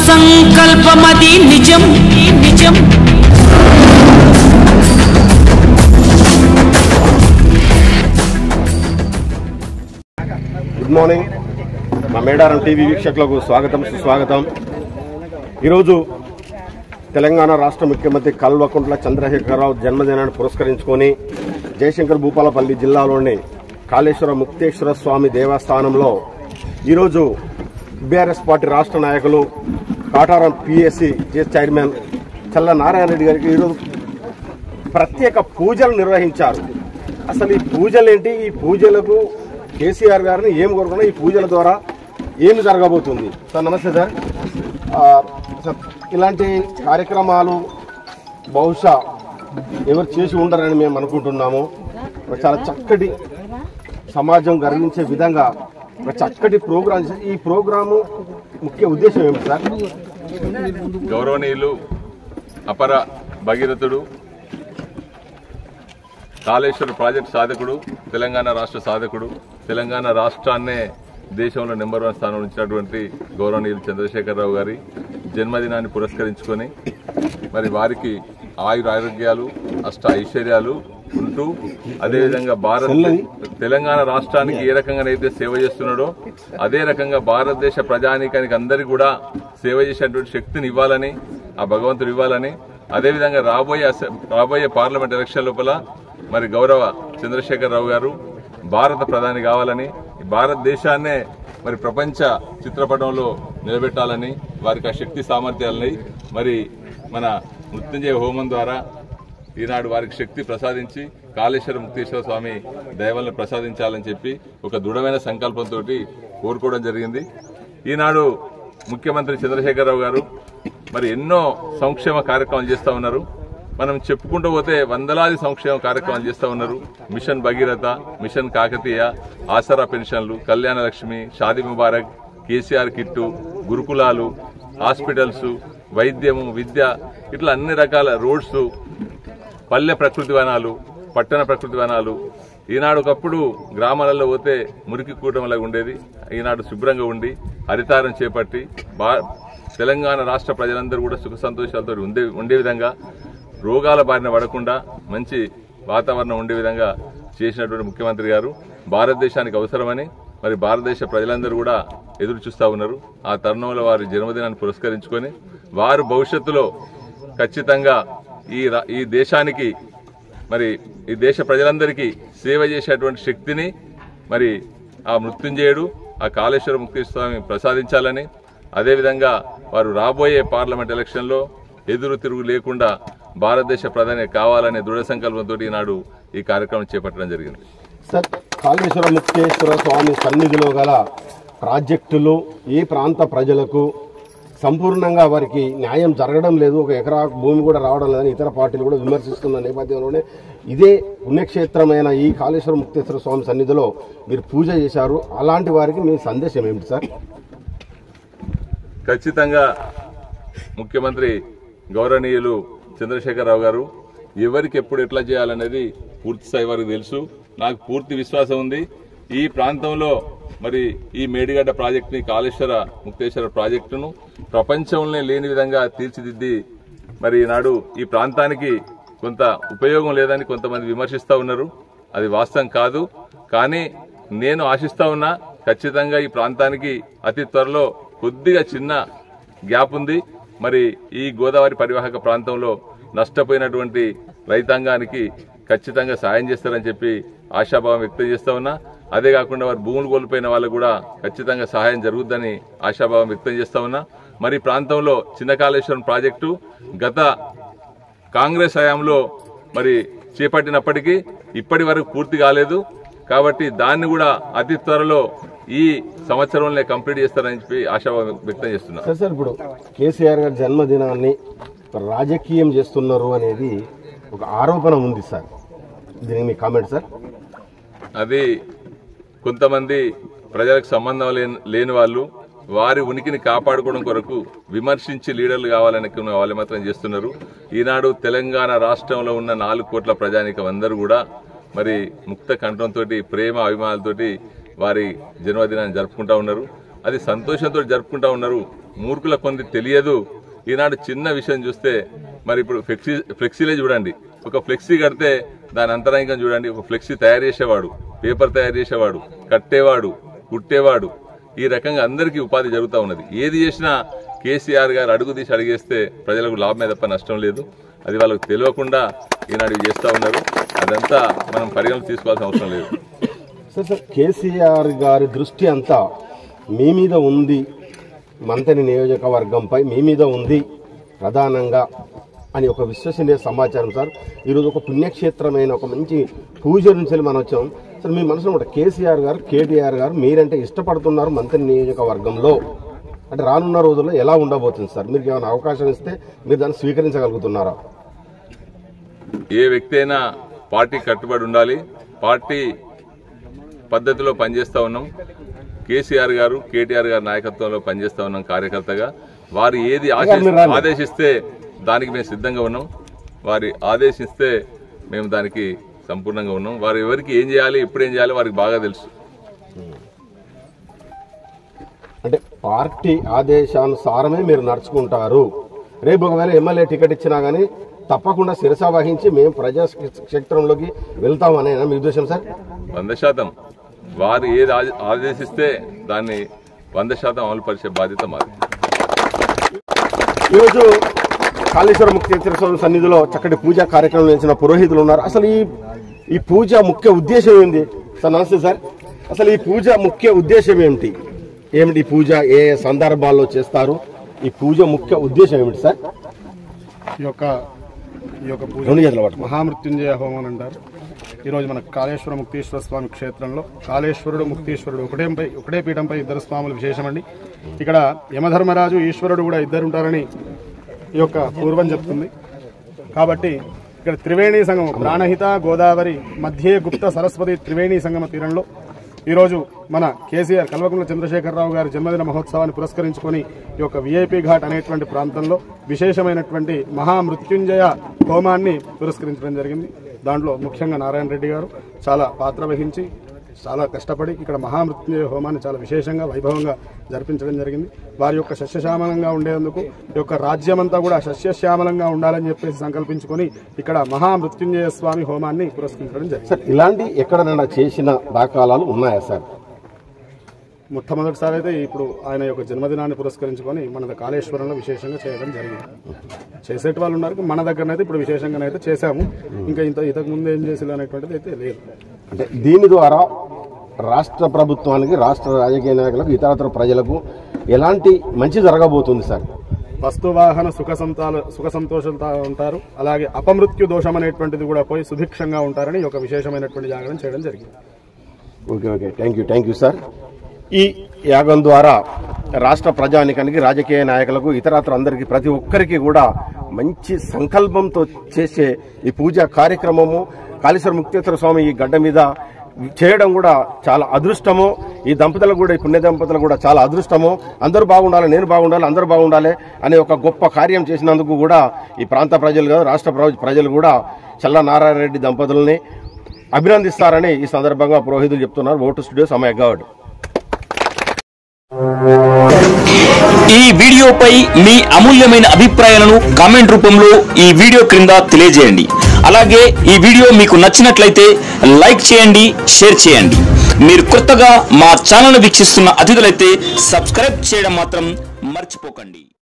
సంకల్పమది నిజం నిజం good morning మా మేడారం టీవీ వీక్షకులకు స్వాగతం సుస్వాగతం ఈరోజు తెలంగాణ రాష్ట్ర ముఖ్యమంత్రి కల్వకుంట్ల చంద్రశేఖరరావు జన్మదినాన్ని పురస్కరించుకొని జయశంకర్ భూపాలపల్లి జిల్లాలోని కాళేశ్వర ముక్తేశ్వర స్వామి దేవస్థానంలో ఈరోజు బీఆర్ఎస్ పార్టీ రాష్ట్ర నాయకులు కాటారం పిఎస్సి చైర్మన్ చల్ల నారాయణ రెడ్డి గారికి ఈరోజు ప్రత్యేక పూజలు నిర్వహించారు అసలు ఈ పూజలు ఏంటి ఈ పూజలకు కేసీఆర్ గారిని ఏం కోరుకున్నా ఈ పూజల ద్వారా ఏమి జరగబోతుంది సార్ నమస్తే సార్ ఆ, సార్ ఇలాంటి కార్యక్రమాలు బహుశా ఎవరు చేసి ఉండరని మేము అనుకుంటున్నాము ఒక చాలా చక్కటి సమాజం గర్వించే విధంగా ఒక చక్కటి ప్రోగ్రాం చేశారు. ఈ ప్రోగ్రాము ముఖ్య ఉద్దేశం ఏమిటి సార్ గౌరవనీయులు అపర భగీరథుడు కాళేశ్వర ప్రాజెక్టు సాధకుడు తెలంగాణ రాష్ట్ర సాధకుడు తెలంగాణ రాష్ట్రాన్నే దేశంలో నెంబర్ వన్ స్థానం ఉంచినటువంటి గౌరవనీయులు చంద్రశేఖరరావు గారి జన్మదినాన్ని పురస్కరించుకొని మరి వారికి ఆయుర ఆరోగ్యాలు అష్ట ఐశ్వర్యాలు ఉంటూ అదేవిధంగా భారత్ తెలంగాణ రాష్ట్రానికి ఏ రకంగానైతే సేవ చేస్తున్నాడో అదే రకంగా భారతదేశ ప్రజానీకానికి అందరికీ కూడా సేవ చేసేటువంటి శక్తిని ఇవ్వాలని ఆ భగవంతుడు ఇవ్వాలని అదేవిధంగా రాబోయే అసె- రాబోయే పార్లమెంట్ ఎలక్షన్ లోపల మరి గౌరవ చంద్రశేఖరరావు గారు భారత ప్రధాని కావాలని ఈ భారతదేశాన్నే మరి ప్రపంచ చిత్రపటంలో నిలబెట్టాలని వారికి ఆ శక్తి సామర్థ్యాలని మరి మన మృత్యుంజయ హోమం ద్వారా ఈనాడు వారికి శక్తి ప్రసాదించి కాళేశ్వర ముక్తేశ్వర స్వామి దయవల్ల ప్రసాదించాలని చెప్పి ఒక దృఢమైన సంకల్పంతో కోరుకోవడం జరిగింది ఈనాడు ముఖ్యమంత్రి చంద్రశేఖరరావు గారు మరి ఎన్నో సంక్షేమ కార్యక్రమాలు చేస్తా ఉన్నారు మనం చెప్పుకుంటూ పోతే వందలాది సంక్షేమ కార్యక్రమాలు చేస్తా ఉన్నారు మిషన్ భగీరథ మిషన్ కాకతీయ ఆసరా పెన్షన్లు కళ్యాణ లక్ష్మి షాదీ ముబారక్ కేసీఆర్ కిట్టు గురుకులాలు హాస్పిటల్స్ వైద్యము విద్య ఇట్లా అన్ని రకాల రోడ్స్ పల్లె ప్రకృతి వనాలు పట్టణ ప్రకృతి వనాలు ఈనాడు ఒకప్పుడు గ్రామాలలో పోతే మురికి కూటమిలాగా ఉండేది ఈనాడు శుభ్రంగా ఉండి హరితారం చేపట్టి బా తెలంగాణ రాష్ట్ర ప్రజలందరూ కూడా సుఖ సంతోషాలతో ఉండే ఉండే విధంగా రోగాల బారిన పడకుండా మంచి వాతావరణం ఉండే విధంగా చేసినటువంటి ముఖ్యమంత్రి గారు భారతదేశానికి అవసరమని మరి భారతదేశ ప్రజలందరూ కూడా ఎదురు చూస్తా ఉన్నారు ఆ తరుణంలో వారి జన్మదినాన్ని పురస్కరించుకొని వారు భవిష్యత్తులో ఖచ్చితంగా ఈ రా- ఈ దేశానికి మరి ఈ దేశ ప్రజలందరికీ సేవ చేసేటువంటి శక్తిని మరి ఆ మృత్యుంజయుడు ఆ కాళేశ్వర ముక్తి స్వామి ప్రసాదించాలని అదేవిధంగా వారు రాబోయే పార్లమెంట్ ఎలక్షన్లో ఎదురు తిరుగు లేకుండా భారతదేశ ప్రధాని కావాలనే దృఢ సంకల్పంతో ఈనాడు ఈ కార్యక్రమం చేపట్టడం జరిగింది సార్ కాళేశ్వర ముక్తేశ్వర స్వామి సన్నిధిలో గల ప్రాజెక్టులు ఈ ప్రాంత ప్రజలకు సంపూర్ణంగా వారికి న్యాయం జరగడం లేదు ఒక ఎకరా భూమి కూడా రావడం లేదని ఇతర పార్టీలు కూడా విమర్శిస్తున్న నేపథ్యంలోనే ఇదే పుణ్యక్షేత్రమైన ఈ కాళేశ్వర ముక్తేశ్వర స్వామి సన్నిధిలో మీరు పూజ చేశారు అలాంటి వారికి మీ సందేశం ఏమిటి సార్ ఖచ్చితంగా ముఖ్యమంత్రి గౌరవనీయులు చంద్రశేఖరరావు గారు ఎవరికి ఎప్పుడు ఎట్లా చేయాలనేది పూర్తి స్థాయి వారికి తెలుసు నాకు పూర్తి విశ్వాసం ఉంది ఈ ప్రాంతంలో మరి ఈ మేడిగడ్డ ప్రాజెక్టుని కాళేశ్వర ముక్తేశ్వర ప్రాజెక్టును ప్రపంచంలోనే లేని విధంగా తీర్చిదిద్ది మరి ఈనాడు ఈ ప్రాంతానికి కొంత ఉపయోగం లేదని కొంతమంది విమర్శిస్తా ఉన్నారు అది వాస్తవం కాదు కానీ నేను ఆశిస్తా ఉన్నా ఖచ్చితంగా ఈ ప్రాంతానికి అతి త్వరలో కొద్దిగా చిన్న గ్యాప్ ఉంది మరి ఈ గోదావరి పరివాహక ప్రాంతంలో నష్టపోయినటువంటి రైతాంగానికి ఖచ్చితంగా సాయం చేస్తారని చెప్పి ఆశాభావం వ్యక్తం చేస్తా ఉన్నా అదే కాకుండా వారు భూములు కోల్పోయిన వాళ్ళకు కూడా ఖచ్చితంగా సహాయం జరుగుద్దని ఆశాభావం వ్యక్తం చేస్తా ఉన్నా మరి ఈ ప్రాంతంలో చిన్న కాళేశ్వరం ప్రాజెక్టు గత కాంగ్రెస్ హయాంలో మరి చేపట్టినప్పటికీ ఇప్పటి వరకు పూర్తి కాలేదు కాబట్టి దాన్ని కూడా అతి త్వరలో ఈ సంవత్సరంలో కంప్లీట్ చేస్తారని చెప్పి ఆశాభావం వ్యక్తం చేస్తున్నా సార్ సార్ ఇప్పుడు కేసీఆర్ గారి జన్మదినాన్ని రాజకీయం చేస్తున్నారు అనేది ఒక ఆరోపణ ఉంది సార్ దీనికి మీ కామెంట్ సార్ అది కొంతమంది ప్రజలకు సంబంధం లేని లేని వాళ్ళు వారి ఉనికిని కాపాడుకోవడం కొరకు విమర్శించి లీడర్లు కావాలనుకున్న వాళ్ళు మాత్రం చేస్తున్నారు ఈనాడు తెలంగాణ రాష్ట్రంలో ఉన్న నాలుగు కోట్ల ప్రజానీకం అందరూ కూడా మరి ముక్త కంఠంతో ప్రేమ అభిమానాలతోటి వారి జన్మదినాన్ని జరుపుకుంటా ఉన్నారు అది సంతోషంతో జరుపుకుంటా ఉన్నారు మూర్ఖుల కొంది తెలియదు ఈనాడు చిన్న విషయం చూస్తే మరి ఇప్పుడు ఫ్లెక్సీ ఫ్లెక్సీలే చూడండి ఒక ఫ్లెక్సీ కడితే దాని అంతరాంగం చూడండి ఒక ఫ్లెక్సీ తయారు చేసేవాడు పేపర్ తయారు చేసేవాడు కట్టేవాడు కుట్టేవాడు ఈ రకంగా అందరికీ ఉపాధి జరుగుతూ ఉన్నది ఏది చేసినా కేసీఆర్ గారు అడుగు తీసి అడిగేస్తే ప్రజలకు లాభమే తప్ప నష్టం లేదు అది వాళ్ళకు తెలియకుండా ఈనాడు ఇవి చేస్తూ ఉన్నారు అదంతా మనం పరిగణన తీసుకోవాల్సిన అవసరం లేదు సార్ సార్ కేసీఆర్ గారి దృష్టి అంతా మీ మీద ఉంది మంతని నియోజకవర్గంపై మీ మీద ఉంది ప్రధానంగా అని ఒక విశ్వసనీయ సమాచారం సార్ ఈరోజు ఒక పుణ్యక్షేత్రమైన ఒక మంచి పూజ నుంచి మనం వచ్చాం సార్ మీ మనసులో ఒక కేసీఆర్ గారు కేటీఆర్ గారు మీరంటే ఇష్టపడుతున్నారు మంత్రి నియోజకవర్గంలో అంటే రానున్న రోజుల్లో ఎలా ఉండబోతుంది సార్ మీకు ఏమైనా అవకాశం ఇస్తే మీరు దాన్ని స్వీకరించగలుగుతున్నారా ఏ వ్యక్తి అయినా పార్టీ కట్టుబడి ఉండాలి పార్టీ పద్ధతిలో పనిచేస్తా ఉన్నాం కేసీఆర్ గారు కేటీఆర్ గారి నాయకత్వంలో పనిచేస్తా ఉన్నాం కార్యకర్తగా వారు ఏది ఆశి- మీరు రండి. ఆదేశిస్తే దానికి మేము సిద్ధంగా ఉన్నాం వారి ఆదేశిస్తే మేము దానికి సంపూర్ణంగా ఉన్నాం వారు ఎవరికి ఏం చేయాలి ఎప్పుడు ఏం చేయాలి వారికి బాగా తెలుసు అంటే పార్టీ ఆదేశానుసారమే మీరు నడుచుకుంటారు రేపు ఒకవేళ ఎమ్మెల్యే టికెట్ ఇచ్చినా కానీ తప్పకుండా శిరస వహించి మేము ప్రజా క్షేత్రంలోకి వెళ్తామనేనా మీ ఉద్దేశం సార్ వంద శాతం వారు ఏది ఆదే- ఆదేశిస్తే దాన్ని వంద శాతం అమలు పరిచే బాధ్యత మాది ఈరోజు కాళేశ్వర ముక్తేశ్వర స్వామి సన్నిధిలో చక్కటి పూజా కార్యక్రమం చేసిన పురోహితులు ఉన్నారు అసలు ఈ ఈ పూజ ముఖ్య ఉద్దేశం ఏంది సార్ నమస్తే సార్ అసలు ఈ పూజ ముఖ్య ఉద్దేశం ఏమిటి ఏమిటి ఈ పూజ ఏ సందర్భాల్లో చేస్తారు ఈ పూజ ముఖ్య ఉద్దేశం ఏమిటి సార్ ఈ యొక్క ఈ యొక్క పూజ రెండు చేతులు పట్టుకో. మహామృత్యుంజయ హోమం అని అంటారు ఈరోజు మన కాళేశ్వర ముక్తేశ్వర స్వామి క్షేత్రంలో కాళేశ్వరుడు ముక్తేశ్వరుడు ఒకటేపై ఒకటే పీఠంపై ఇద్దరు స్వాములు విశేషమండి ఇక్కడ యమధర్మరాజు ఈశ్వరుడు కూడా ఇద్దరు ఉంటారని ఈ యొక్క పూర్వం చెప్తుంది కాబట్టి ఇక్కడ త్రివేణి సంగమం ప్రాణహిత గోదావరి మధ్యే గుప్త సరస్వతి త్రివేణి సంగమ తీరంలో ఈరోజు మన కేసీఆర్ కల్వకుంట్ల చంద్రశేఖరరావు గారి జన్మదిన మహోత్సవాన్ని పురస్కరించుకొని ఈ యొక్క విఐపి ఘాట్ అనేటువంటి ప్రాంతంలో విశేషమైనటువంటి మహామృత్యుంజయ హోమాన్ని పురస్కరించడం జరిగింది దాంట్లో ముఖ్యంగా నారాయణ రెడ్డి గారు చాలా పాత్ర వహించి చాలా కష్టపడి ఇక్కడ మహామృత్యుంజయ హోమాన్ని చాలా విశేషంగా వైభవంగా జరిపించడం జరిగింది వారి యొక్క సస్యశ్యామలంగా ఉండేందుకు ఈ యొక్క రాజ్యమంతా కూడా సస్యశ్యామలంగా ఉండాలని చెప్పేసి సంకల్పించుకొని ఇక్కడ మహామృత్యుంజయ స్వామి హోమాన్ని పురస్కరించడం జరిగింది సార్ ఇలాంటి ఎక్కడైనా చేసిన దాఖలాలు ఉన్నాయా సార్ మొట్టమొదటిసారి అయితే ఇప్పుడు ఆయన యొక్క జన్మదినాన్ని పురస్కరించుకొని మన కాళేశ్వరంలో విశేషంగా చేయడం జరిగింది చేసేటి వాళ్ళు ఉన్నారు మన దగ్గరనైతే ఇప్పుడు విశేషంగానైతే చేశాము ఇంకా ఇంత ఇంతకు ముందు ఏం చేసి అనేటువంటిది అయితే లేదు అంటే దీని ద్వారా రాష్ట్ర ప్రభుత్వానికి రాష్ట్ర రాజకీయ నాయకులకు ఇతరతర ప్రజలకు ఎలాంటి మంచి జరగబోతుంది సార్ వస్తు వాహన సుఖ సంతాల సుఖ సంతోషంతో ఉంటారు అలాగే అపమృత్యు దోషం అనేటువంటిది కూడా పోయి సుభిక్షంగా ఉంటారని ఒక విశేషమైనటువంటి జాగరణ చేయడం జరిగింది okay okay thank you thank you sir ఈ యాగం ద్వారా రాష్ట్ర ప్రజానికానికి రాజకీయ నాయకులకు ఇతరత్ర అందరికీ ప్రతి ఒక్కరికి కూడా మంచి సంకల్పంతో చేసే ఈ పూజా కార్యక్రమము కాళేశ్వర ముక్తేశ్వర స్వామి ఈ గడ్డ మీద చేయడం కూడా చాలా అదృష్టము ఈ దంపతులకు కూడా ఈ పుణ్య దంపతులకు కూడా చాలా అదృష్టము అందరూ బాగుండాలి నేను బాగుండాలి అందరూ బాగుండాలి అనే ఒక గొప్ప కార్యం చేసినందుకు కూడా ఈ ప్రాంత ప్రజలు కాదు రాష్ట్ర ప్ర- ప్రజలు కూడా చల్ల నారాయణ రెడ్డి దంపతుల్ని అభినందిస్తారని ఈ సందర్భంగా పురోహితులు చెప్తున్నారు ఓటు స్టూడియో సమయ గౌడ్ ఈ వీడియోపై మీ అమూల్యమైన అభిప్రాయాలను కామెంట్ రూపంలో ఈ వీడియో క్రింద తెలియజేయండి అలాగే ఈ వీడియో మీకు నచ్చినట్లయితే లైక్ చేయండి షేర్ చేయండి మీరు కొత్తగా మా ఛానల్ వీక్షిస్తున్న అతిథులైతే సబ్స్క్రైబ్ చేయడం మాత్రం మర్చిపోకండి